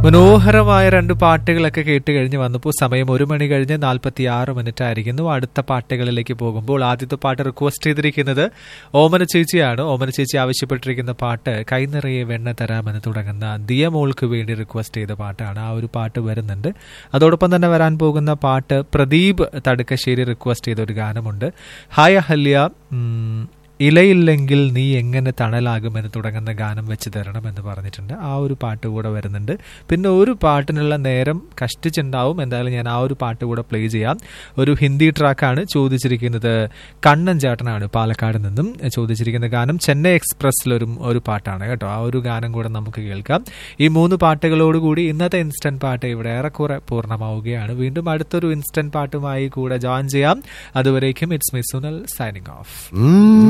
മനോഹരമായ രണ്ട് പാട്ടുകളൊക്കെ കേട്ട് കഴിഞ്ഞ് വന്നപ്പോൾ സമയം ഒരു മണി കഴിഞ്ഞ് നാൽപ്പത്തി ആറ് മിനിറ്റ് ആയിരിക്കുന്നു അടുത്ത പാട്ടുകളിലേക്ക് പോകുമ്പോൾ ആദ്യത്തെ പാട്ട് റിക്വസ്റ്റ് ചെയ്തിരിക്കുന്നത് ഓമന ചേച്ചിയാണ് ഓമന ചേച്ചി ആവശ്യപ്പെട്ടിരിക്കുന്ന പാട്ട് കൈനിറയെ വെണ്ണ തരാമെന്ന് തുടങ്ങുന്ന ദിയമോൾക്ക് വേണ്ടി റിക്വസ്റ്റ് ചെയ്ത പാട്ടാണ് ആ ഒരു പാട്ട് വരുന്നുണ്ട് അതോടൊപ്പം തന്നെ വരാൻ പോകുന്ന പാട്ട് പ്രദീപ് തടുക്കശ്ശേരി റിക്വസ്റ്റ് ചെയ്ത ഒരു ഗാനമുണ്ട് ഹായ് അഹല്യ ഉം, ഇലയില്ലെങ്കിൽ നീ എങ്ങനെ തണലാകുമെന്ന് തുടങ്ങുന്ന ഗാനം വെച്ച് തരണം എന്ന് പറഞ്ഞിട്ടുണ്ട് ആ ഒരു പാട്ട് കൂടെ വരുന്നുണ്ട് പിന്നെ ഒരു പാട്ടിനുള്ള നേരം കഷ്ടിച്ചുണ്ടാവും എന്തായാലും ഞാൻ ആ ഒരു പാട്ട് കൂടെ പ്ലേ ചെയ്യാം ഒരു ഹിന്ദി ട്രാക്കാണ് ചോദിച്ചിരിക്കുന്നത് കണ്ണൻ ചേട്ടനാണ് പാലക്കാട് നിന്നും ചോദിച്ചിരിക്കുന്ന ഗാനം ചെന്നൈ എക്സ്പ്രസ്സിലൊരു ഒരു പാട്ടാണ് കേട്ടോ ആ ഒരു ഗാനം കൂടെ നമുക്ക് കേൾക്കാം ഈ മൂന്ന് പാട്ടുകളോടുകൂടി ഇന്നത്തെ ഇൻസ്റ്റന്റ് പാട്ട് ഇവിടെ ഏറെക്കുറെ പൂർണ്ണമാവുകയാണ് വീണ്ടും അടുത്തൊരു ഇൻസ്റ്റന്റ് പാട്ടുമായി കൂടെ ജോയിൻ ചെയ്യാം അതുവരേക്കും it's me Sunal signing off ഉം.